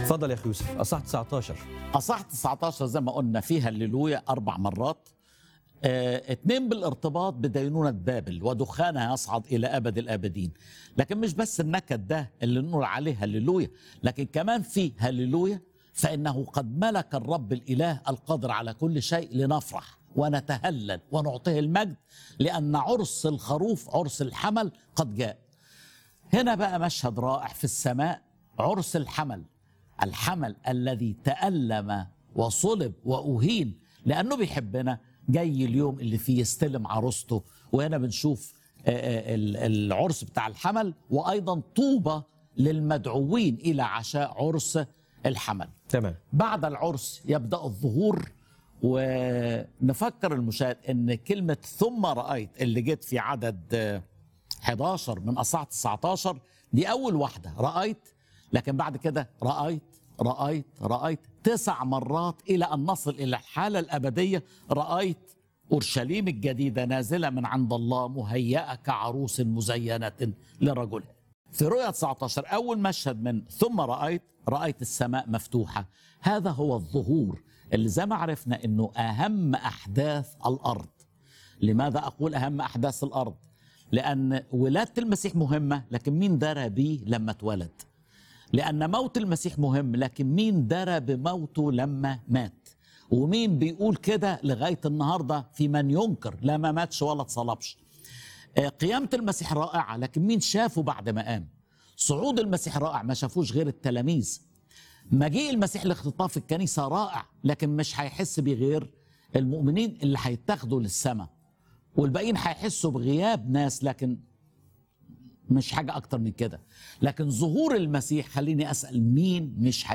اتفضل يا اخي يوسف اصح 19 اصح 19 زي ما قلنا فيها الليلويا اربع مرات آه، اتنين بالارتباط بدينونة بابل ودخانها يصعد إلى أبد الآبدين لكن مش بس النكد ده اللي نقول عليه هللويا لكن كمان في هللويا فإنه قد ملك الرب الإله القادر على كل شيء لنفرح ونتهلل ونعطيه المجد لأن عرس الخروف عرس الحمل قد جاء هنا بقى مشهد رائع في السماء عرس الحمل الحمل الذي تألم وصلب وأهين لأنه بيحبنا جاي اليوم اللي فيه يستلم عروسته وهنا بنشوف آه، آه، ال- العرس بتاع الحمل وأيضا طوبى للمدعوين إلى عشاء عرس الحمل تمام بعد العرس يبدا الظهور ونفكر المشاهد ان كلمه ثم رايت اللي جت في عدد آه، 11 من اصحاح 19 دي اول واحده رايت لكن بعد كده رايت رايت رايت تسع مرات الى ان نصل الى الحاله الابديه رايت اورشليم الجديده نازله من عند الله مهيئه كعروس مزينه لرجلها في رؤيا 19 أول مشهد من ثم رأيت رأيت السماء مفتوحة هذا هو الظهور اللي زي ما عرفنا أنه أهم أحداث الأرض لماذا أقول أهم أحداث الأرض لأن ولادة المسيح مهمة لكن مين درى بيه لما اتولد لأن موت المسيح مهم لكن مين درى بموته لما مات ومين بيقول كده لغاية النهاردة في من ينكر لا ما ماتش ولا اتصلبش آه، قيامة المسيح رائعة لكن مين شافه بعد ما قام صعود المسيح رائع ما شافوش غير التلاميذ مجيء المسيح لاختطاف الكنيسة رائع لكن مش هيحس بيه غير المؤمنين اللي هيتاخدوا للسماء والباقيين هيحسوا بغياب ناس لكن مش حاجة أكتر من كده لكن ظهور المسيح خليني أسأل مين مش